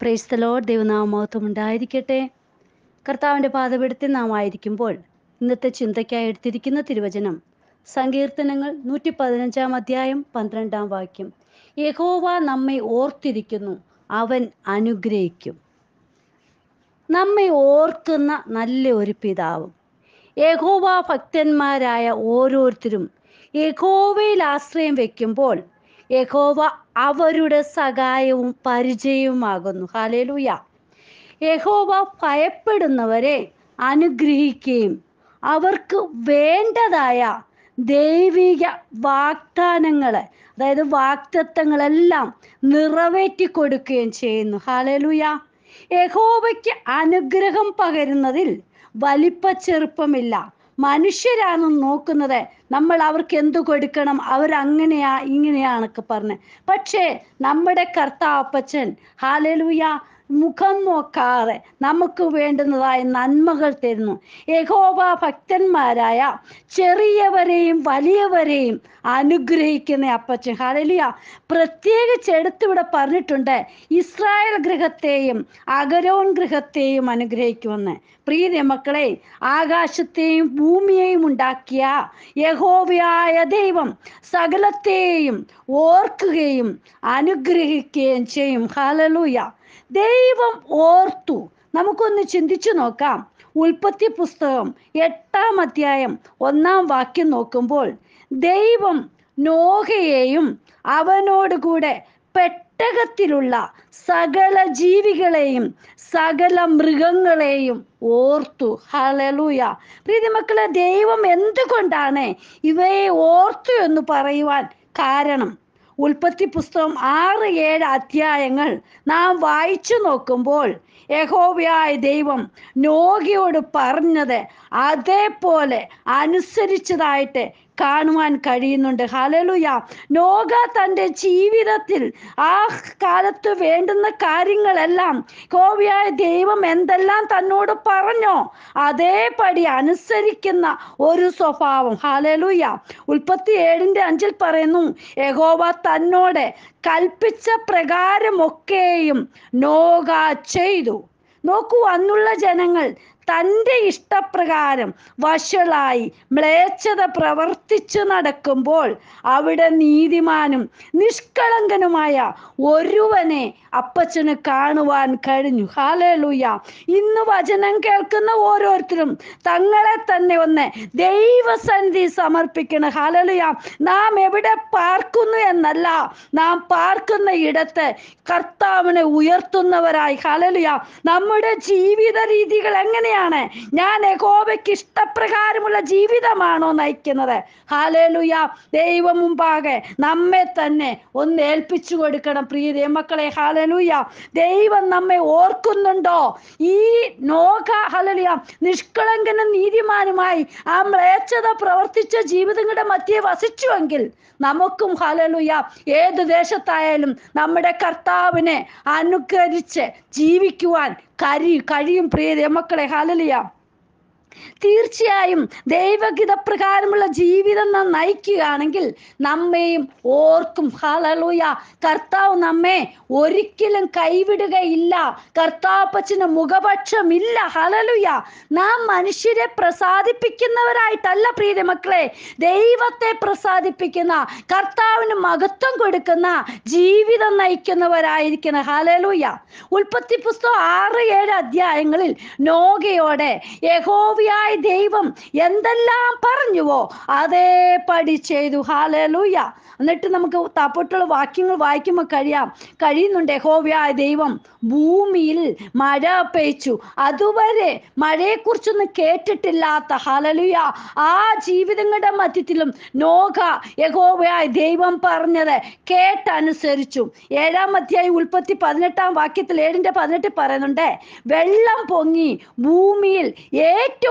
പ്രേസ്തലോ ദൈവനാമത്വം ഉണ്ടായിരിക്കട്ടെ കർത്താവിൻ്റെ പാതപീഠത്തിൽ നാം ആയിരിക്കുമ്പോൾ ഇന്നത്തെ ചിന്തയ്ക്കായി എടുത്തിരിക്കുന്ന തിരുവചനം സങ്കീർത്തനങ്ങൾ നൂറ്റി പതിനഞ്ചാം അധ്യായം പന്ത്രണ്ടാം വാക്യം യഹോവ നമ്മെ ഓർത്തിരിക്കുന്നു അവൻ അനുഗ്രഹിക്കും നമ്മെ ഓർക്കുന്ന നല്ല ഒരു പിതാവും യഹോവ ഭക്തന്മാരായ ഓരോരുത്തരും യഹോവയിൽ ആശ്രയം വെക്കുമ്പോൾ യഹോവ അവരുടെ സഹായവും പരിചയവുമാകുന്നു ഹാലേലൂയ യഹോവ ഭയപ്പെടുന്നവരെ അനുഗ്രഹിക്കുകയും അവർക്ക് വേണ്ടതായ ദൈവിക വാഗ്ദാനങ്ങൾ അതായത് വാക്തത്വങ്ങളെല്ലാം നിറവേറ്റി കൊടുക്കുകയും ചെയ്യുന്നു ഹാലേലൂയ യഹോവയ്ക്ക് അനുഗ്രഹം പകരുന്നതിൽ വലിപ്പച്ചെറുപ്പമില്ല മനുഷ്യരാണ് നോക്കുന്നത് നമ്മൾ അവർക്ക് എന്തു കൊടുക്കണം അവരങ്ങനെയാ ഇങ്ങനെയാണൊക്കെ പറഞ്ഞ് പക്ഷേ നമ്മുടെ കർത്താപ്പച്ചൻ ഹാലലൂയ മുഖം നോക്കാതെ നമുക്ക് വേണ്ടുന്നതായ നന്മകൾ തരുന്നു യഹോബ ഭക്തന്മാരായ ചെറിയവരെയും വലിയവരെയും അനുഗ്രഹിക്കുന്ന അപ്പച്ചൻ ഹാലലിയ പ്രത്യേകിച്ച് എടുത്തിവിടെ പറഞ്ഞിട്ടുണ്ട് ഇസ്രായേൽ ഗൃഹത്തെയും അഗരോൺ ഗൃഹത്തെയും അനുഗ്രഹിക്കുമെന്ന് പ്രിയ മക്കളെ ആകാശത്തെയും ഭൂമിയെയും ഉണ്ടാക്കിയ യഹോവയായ ദൈവം സകലത്തെയും ഓർക്കുകയും അനുഗ്രഹിക്കുകയും ചെയ്യും ഹാലലൂയ ദൈവം ഓർത്തു നമുക്കൊന്ന് ചിന്തിച്ചു നോക്കാം ഉൽപ്പത്തി പുസ്തകം എട്ടാം അധ്യായം ഒന്നാം വാക്യം നോക്കുമ്പോൾ ദൈവം നോഹയെയും അവനോട് കൂടെ പെട്ടകത്തിലുള്ള സകല ജീവികളെയും സകല മൃഗങ്ങളെയും ഓർത്തു ഹലലൂയ പ്രീതി മക്കളെ ദൈവം എന്തുകൊണ്ടാണ് ഇവയെ ഓർത്തു എന്ന് പറയുവാൻ കാരണം ഉൽപ്പത്തി പുസ്തകം ആറ് ഏഴ് അധ്യായങ്ങൾ നാം വായിച്ചു നോക്കുമ്പോൾ യഹോവയായ ദൈവം നോഗിയോട് പറഞ്ഞത് അതേപോലെ അനുസരിച്ചതായിട്ട് കാണുവാൻ കഴിയുന്നുണ്ട് ഹലലുയ നോഗ തൻ്റെ ജീവിതത്തിൽ ആ കാലത്ത് വേണ്ടുന്ന കാര്യങ്ങളെല്ലാം കോവിയായ ദൈവം എന്തെല്ലാം തന്നോട് പറഞ്ഞോ അതേപടി അനുസരിക്കുന്ന ഒരു സ്വഭാവം ഹലലുയ ഉൽപ്പത്തി ഏഴിൻ്റെ അഞ്ചിൽ പറയുന്നു യഹോവ തന്നോട് കൽപ്പിച്ച പ്രകാരമൊക്കെയും നോഗ ചെയ്തു നോക്കൂ അന്നുള്ള ജനങ്ങൾ തൻ്റെ ഇഷ്ടപ്രകാരം വഷളായി മ്ലേച്ഛത പ്രവർത്തിച്ചു നടക്കുമ്പോൾ അവിടെ നീതിമാനും നിഷ്കളങ്കനുമായ ഒരുവനെ അപ്പച്ചന് കാണുവാൻ കഴിഞ്ഞു ഹാലേലൂയ ഇന്ന് വചനം കേൾക്കുന്ന ഓരോരുത്തരും തങ്ങളെ തന്നെ ഒന്ന് ദൈവസന്ധി സമർപ്പിക്കണം ഹാലലുയ നാം എവിടെ പാർക്കുന്നു എന്നല്ല നാം പാർക്കുന്ന ഇടത്ത് കർത്താവിനെ ഉയർത്തുന്നവരായി ഹാലലുയ നമ്മുടെ ജീവിത രീതികൾ എങ്ങനെയാണ് ഞാൻ യഹോവയ്ക്ക് ഇഷ്ടപ്രകാരമുള്ള ജീവിതമാണോ നയിക്കുന്നത് ഹാലേലുയ ദൈവം മുമ്പാകെ നമ്മെ തന്നെ ഒന്ന് ഏൽപ്പിച്ചു കൊടുക്കണം പ്രിയ മക്കളെ ഹാലലുയ ദൈവം നമ്മെ ഓർക്കുന്നുണ്ടോ ഈ നോക ഹലലിയ നിഷ്കളങ്കനും നീതിമാനുമായി ആ മ്ലേച്ഛത പ്രവർത്തിച്ച ജീവിതങ്ങളുടെ മധ്യേ വസിച്ചുവെങ്കിൽ നമുക്കും ഹലലുയ ഏത് ദേശത്തായാലും നമ്മുടെ കർത്താവിനെ അനുകരിച്ച് ജീവിക്കുവാൻ കരി കഴിയും പ്രിയ മക്കളെ ഹലലിയ തീർച്ചയായും ദൈവഗീത പ്രകാരമുള്ള ജീവിതം നാം നയിക്കുകയാണെങ്കിൽ നമ്മെയും ഓർക്കും ഹാലലൂയ കർത്താവ് നമ്മെ ഒരിക്കലും കൈവിടുകയില്ല കർത്താപ്പച്ചന് മുഖപക്ഷമില്ല ഹലലുയ നാം മനുഷ്യരെ പ്രസാദിപ്പിക്കുന്നവരായിട്ടല്ല പ്രിയ മക്കളെ ദൈവത്തെ പ്രസാദിപ്പിക്കുന്ന കർത്താവിന് മഹത്വം കൊടുക്കുന്ന ജീവിതം നയിക്കുന്നവരായിരിക്കണം ഹലലൂയ ഉൽപ്പത്തി പുസ്തകം ആറ് ഏഴ് അധ്യായങ്ങളിൽ നോഗയോടെ യഹോവയായ ദൈവം എന്തെല്ലാം പറഞ്ഞുവോ അതേപടി ചെയ്തു ഹാലലൂയ എന്നിട്ട് നമുക്ക് തപ്പൊട്ടുള്ള വാക്യങ്ങൾ വായിക്കുമ്പോൾ കഴിയാം കഴിയുന്നുണ്ട് യഹോവയായ ദൈവം ഭൂമിയിൽ മഴ പെയ്ച്ചു അതുവരെ മഴയെക്കുറിച്ചൊന്നും കേട്ടിട്ടില്ലാത്ത ഹലലുയ ആ ജീവിതങ്ങളുടെ മധ്യത്തിലും നോക യഹോവയായ ദൈവം പറഞ്ഞത് കേട്ടനുസരിച്ചു ഏഴാം അധ്യായം ഉൽപ്പത്തി പതിനെട്ടാം വാക്യത്തിൽ ഏഴിൻ്റെ പതിനെട്ടിൽ പറയുന്നുണ്ട് വെള്ളം പൊങ്ങി ഭൂമിയിൽ ഏറ്റവും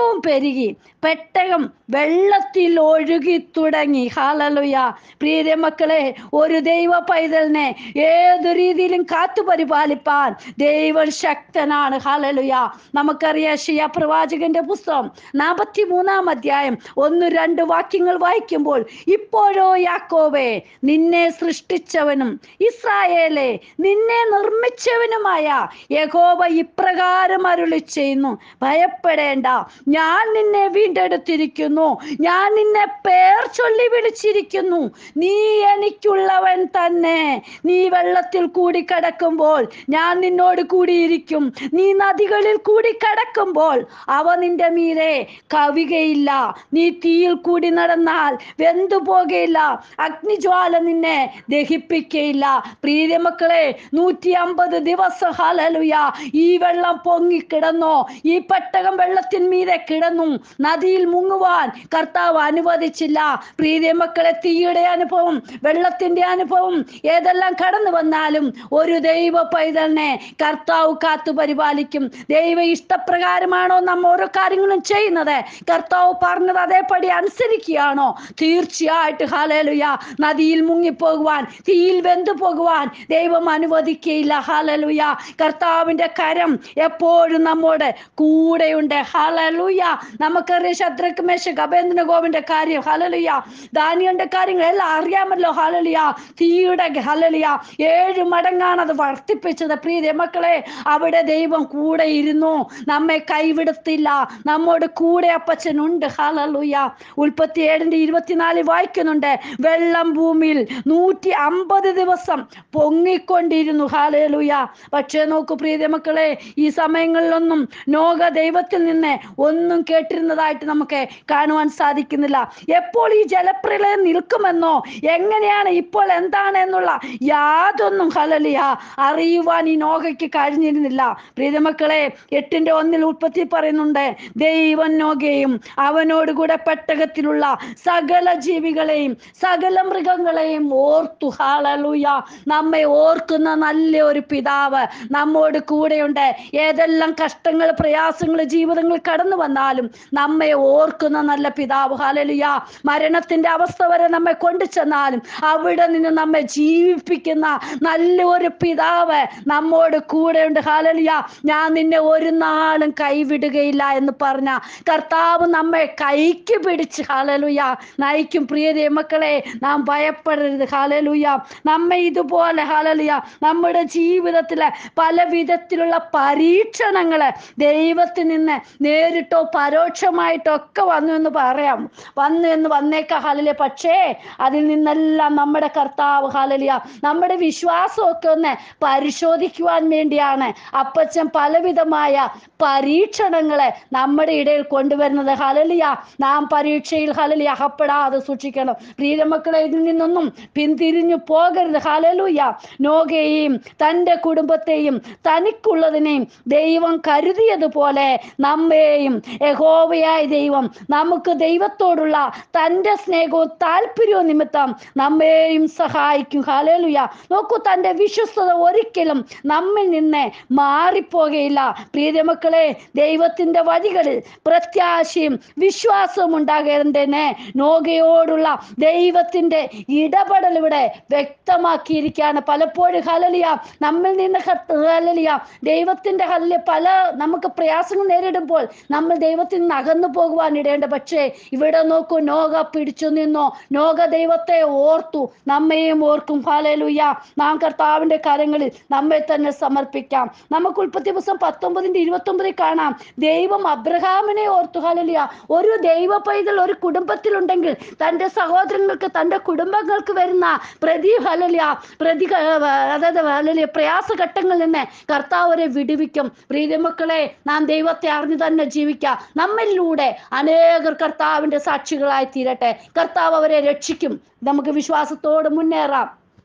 ഏറ്റവും പെരുകി പെട്ടകം വെള്ളത്തിൽ ഒഴുകി തുടങ്ങി ഹാലലുയ പ്രിയ മക്കളെ ഒരു ദൈവ പൈതലിനെ ഏതു രീതിയിലും കാത്തു പരിപാലിപ്പാൻ ദൈവം ശക്തനാണ് ഹാലലുയ നമുക്കറിയാം ഷിയ പ്രവാചകന്റെ പുസ്തകം നാൽപ്പത്തി മൂന്നാം അധ്യായം ഒന്ന് രണ്ട് വാക്യങ്ങൾ വായിക്കുമ്പോൾ ഇപ്പോഴോ യാക്കോബേ നിന്നെ സൃഷ്ടിച്ചവനും ഇസ്രായേലെ നിന്നെ നിർമ്മിച്ചവനുമായ യഹോവ ഇപ്രകാരം അരുളി ചെയ്യുന്നു ഭയപ്പെടേണ്ട ഞാൻ നിന്നെ വീണ്ടെടുത്തിരിക്കുന്നു ഞാൻ നിന്നെ പേർ ചൊല്ലി വിളിച്ചിരിക്കുന്നു നീ എനിക്കുള്ളവൻ തന്നെ നീ വെള്ളത്തിൽ കൂടി കടക്കുമ്പോൾ ഞാൻ നിന്നോട് കൂടിയിരിക്കും നീ നദികളിൽ കൂടി കടക്കുമ്പോൾ അവ നിന്റെ മീതെ കവികയില്ല നീ തീയിൽ കൂടി നടന്നാൽ വെന്തു പോകുകയില്ല അഗ്നിജ്വാല നിന്നെ ദഹിപ്പിക്കയില്ല പ്രീതി മക്കളെ നൂറ്റി അമ്പത് ദിവസം ഹാലലുയ ഈ വെള്ളം പൊങ്ങിക്കിടന്നോ ഈ പെട്ടകം വെള്ളത്തിൻ മീതെ കിടന്നു നദിയിൽ മുങ്ങുവാൻ കർത്താവ് അനുവദിച്ചില്ല പ്രീതി മക്കളെ തീയുടെ അനുഭവം വെള്ളത്തിന്റെ അനുഭവം ഏതെല്ലാം കടന്നു വന്നാലും ഒരു ദൈവ പൈതലിനെ കർത്താവ് കാത്തു പരിപാലിക്കും ദൈവ ഇഷ്ടപ്രകാരമാണോ നമ്മ ഓരോ കാര്യങ്ങളും ചെയ്യുന്നത് കർത്താവ് പറഞ്ഞത് അതേപടി അനുസരിക്കുകയാണോ തീർച്ചയായിട്ട് ഹാലലുയ നദിയിൽ മുങ്ങിപ്പോകുവാൻ തീയിൽ വെന്തു പോകുവാൻ ദൈവം അനുവദിക്കയില്ല ഹാലലുയ കർത്താവിന്റെ കരം എപ്പോഴും നമ്മോട് കൂടെയുണ്ട് ഹാലലുയ നമുക്കറിയാം ശത്രുക്ക് മേശ അഭേന്ദ്ര ഗോവിന്റെ കാര്യം ഹലലുയ ദാനിയന്റെ കാര്യങ്ങൾ എല്ലാം അറിയാമല്ലോ ഹലലിയ തീയുടെ ഹലലിയ ഏഴ് മടങ്ങാണ് അത് വർദ്ധിപ്പിച്ചത് പ്രിയ മക്കളെ അവിടെ ദൈവം കൂടെ ഇരുന്നു നമ്മെ കൈവിടത്തില്ല നമ്മോട് കൂടെ അപ്പച്ചനുണ്ട് ഹലലുയ ഉൽപ്പത്തി ഏഴിന്റെ ഇരുപത്തിനാലിൽ വായിക്കുന്നുണ്ട് വെള്ളം ഭൂമിയിൽ നൂറ്റി അമ്പത് ദിവസം പൊങ്ങിക്കൊണ്ടിരുന്നു ഹാലലുയ പക്ഷേ നോക്കൂ പ്രിയ മക്കളെ ഈ സമയങ്ങളിലൊന്നും നോക ദൈവത്തിൽ നിന്ന് ഒന്നും കേട്ടിരുന്നതായിട്ട് നമുക്ക് കാണുവാൻ സാധിക്കുന്നില്ല എപ്പോൾ ഈ ജലപ്രളയം നിൽക്കുമെന്നോ എങ്ങനെയാണ് ഇപ്പോൾ എന്താണ് എന്നുള്ള യാതൊന്നും ഹലലിയ അറിയുവാൻ ഈ നോകയ്ക്ക് കഴിഞ്ഞിരുന്നില്ല പ്രീതമക്കളെ എട്ടിന്റെ ഒന്നിൽ ഉൽപ്പത്തി പറയുന്നുണ്ട് ദൈവം നോകയും അവനോടുകൂടെ പെട്ടകത്തിലുള്ള സകല ജീവികളെയും സകല മൃഗങ്ങളെയും ഓർത്തു ഹാലലൂയ നമ്മെ ഓർക്കുന്ന നല്ല ഒരു പിതാവ് നമ്മോട് കൂടെയുണ്ട് ഏതെല്ലാം കഷ്ടങ്ങൾ പ്രയാസങ്ങൾ ജീവിതങ്ങൾ കടന്നു വന്നാലും നമ്മെ ഓർക്കുന്ന നല്ല പിതാവ് ഹാലലുയ മരണത്തിന്റെ അവസ്ഥ വരെ നമ്മെ കൊണ്ടു ചെന്നാലും അവിടെ നിന്ന് നമ്മെ ജീവിപ്പിക്കുന്ന നല്ലൊരു പിതാവ് നമ്മോട് കൂടെയുണ്ട് ഹാലലുയ ഞാൻ നിന്നെ ഒരു നാളും കൈവിടുകയില്ല എന്ന് പറഞ്ഞ കർത്താവ് നമ്മെ കൈക്ക് പിടിച്ച് ഹാലലുയ നയിക്കും പ്രിയ മക്കളെ നാം ഭയപ്പെടരുത് ഹാലലുയ നമ്മെ ഇതുപോലെ ഹാലലുയ നമ്മുടെ ജീവിതത്തിലെ പല വിധത്തിലുള്ള പരീക്ഷണങ്ങള് ദൈവത്തിൽ നിന്ന് നേരിട്ടോ പരോക്ഷമായിട്ടോ ഒക്കെ വന്നു എന്ന് പറയാം വന്നു എന്ന് വന്നേക്ക ഹാലലിയ പക്ഷേ അതിൽ നിന്നെല്ലാം നമ്മുടെ കർത്താവ് ഹാലലിയ നമ്മുടെ വിശ്വാസമൊക്കെ ഒന്ന് പരിശോധിക്കുവാൻ വേണ്ടിയാണ് അപ്പച്ചൻ പലവിധമായ പരീക്ഷണങ്ങളെ നമ്മുടെ ഇടയിൽ കൊണ്ടുവരുന്നത് ഹലലിയ നാം പരീക്ഷയിൽ ഹലലിയ അകപ്പെടാതെ സൂക്ഷിക്കണം പ്രീതമക്കളെ ഇതിൽ നിന്നൊന്നും പിന്തിരിഞ്ഞു പോകരുത് ഹലലുയ നോകയെയും തൻ്റെ കുടുംബത്തെയും തനിക്കുള്ളതിനെയും ദൈവം കരുതിയതുപോലെ നമ്മെയും യഹോവയായ ദൈവം നമുക്ക് ദൈവത്തോടുള്ള തൻ്റെ സ്നേഹവും താല്പര്യവും നിമിത്തം നമ്മെയും സഹായിക്കും ഹലലുയ നോക്കൂ തൻ്റെ വിശ്വസ്തത ഒരിക്കലും നമ്മിൽ നിന്ന് മാറിപ്പോകയില്ല പ്രീതമക്കളെ ദൈവത്തിൻ്റെ വഴികളിൽ പ്രത്യാശയും വിശ്വാസവും ഉണ്ടാകേണ്ടതിന് നോകയോടുള്ള ദൈവത്തിൻ്റെ ഇടപെടൽ ഇവിടെ വ്യക്തമാക്കിയിരിക്കുകയാണ് പലപ്പോഴും ഹലലിയ നമ്മിൽ നിന്ന് ഹത്ത് ഹലലിയ ദൈവത്തിൻ്റെ ഹലിയ പല നമുക്ക് പ്രയാസങ്ങൾ നേരിടുമ്പോൾ നമ്മൾ ദൈവത്തിൽ നിന്ന് അകന്നു പോകുവാൻ ഇടേണ്ട പക്ഷേ ഇവിടെ നോക്കൂ നോക പിടിച്ചു നിന്നോ നോക ദൈവത്തെ ഓർത്തു നമ്മയും ഓർക്കും ഹാലലുയ നാം കർത്താവിന്റെ കരങ്ങളിൽ നമ്മെ തന്നെ സമർപ്പിക്കാം നമുക്ക് ഉൽപ്പത്തി പുസ്തകം പത്തൊമ്പതിന്റെ ഇരുപത്തി ഒമ്പതിൽ കാണാം ദൈവം അബ്രഹാമിനെ ഓർത്തു ഹാലലിയ ഒരു ദൈവ പൈതൽ ഒരു കുടുംബത്തിലുണ്ടെങ്കിൽ തൻ്റെ സഹോദരങ്ങൾക്ക് തൻ്റെ കുടുംബങ്ങൾക്ക് വരുന്ന പ്രതി ഹലലിയ പ്രതി അതായത് ഹലലിയ പ്രയാസഘട്ടങ്ങളിൽ നിന്ന് കർത്താവ് അവരെ വിടുവിക്കും പ്രീതിമക്കളെ നാം ദൈവത്തെ അറിഞ്ഞു തന്നെ ജീവിക്കാം നമ്മിലൂടെ അനേകർ കർത്താവിന്റെ സാക്ഷികളായി തീരട്ടെ കർത്താവ് അവരെ രക്ഷിക്കും നമുക്ക് വിശ്വാസത്തോട് മുന്നേറാം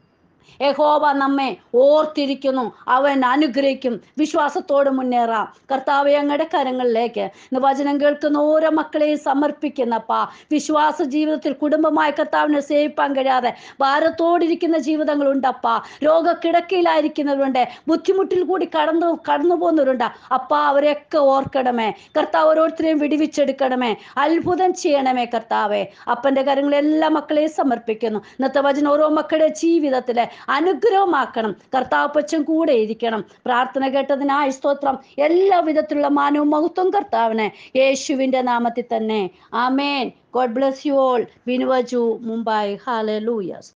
യഹോവ നമ്മെ ഓർത്തിരിക്കുന്നു അവൻ അനുഗ്രഹിക്കും വിശ്വാസത്തോട് മുന്നേറാം കർത്താവ് ഞങ്ങളുടെ കരങ്ങളിലേക്ക് ഇന്ന് വചനം കേൾക്കുന്ന ഓരോ മക്കളെയും സമർപ്പിക്കുന്നപ്പാ വിശ്വാസ ജീവിതത്തിൽ കുടുംബമായ കർത്താവിനെ സേവിപ്പാൻ കഴിയാതെ ഭാരത്തോടിരിക്കുന്ന ജീവിതങ്ങളുണ്ടപ്പാ രോഗക്കിടക്കയിലായിരിക്കുന്നവരുണ്ട് ബുദ്ധിമുട്ടിൽ കൂടി കടന്നു കടന്നു പോകുന്നവരുണ്ട് അപ്പാ അവരെയൊക്കെ ഓർക്കണമേ കർത്താവ് ഓരോരുത്തരെയും വിടിവിച്ചെടുക്കണമേ അത്ഭുതം ചെയ്യണമേ കർത്താവെ അപ്പന്റെ കരങ്ങൾ എല്ലാ മക്കളെയും സമർപ്പിക്കുന്നു ഇന്നത്തെ വചനം ഓരോ മക്കളുടെ ജീവിതത്തിലെ അനുഗ്രഹമാക്കണം കർത്താവ് പച്ചം കൂടെ ഇരിക്കണം പ്രാർത്ഥന കേട്ടതിനായി സ്തോത്രം എല്ലാ വിധത്തിലുള്ള മാനവും മഹത്വം കർത്താവിനെ യേശുവിന്റെ നാമത്തിൽ തന്നെ amen God bless you all വിനുവജു മുംബൈ ഹാലൂയസ്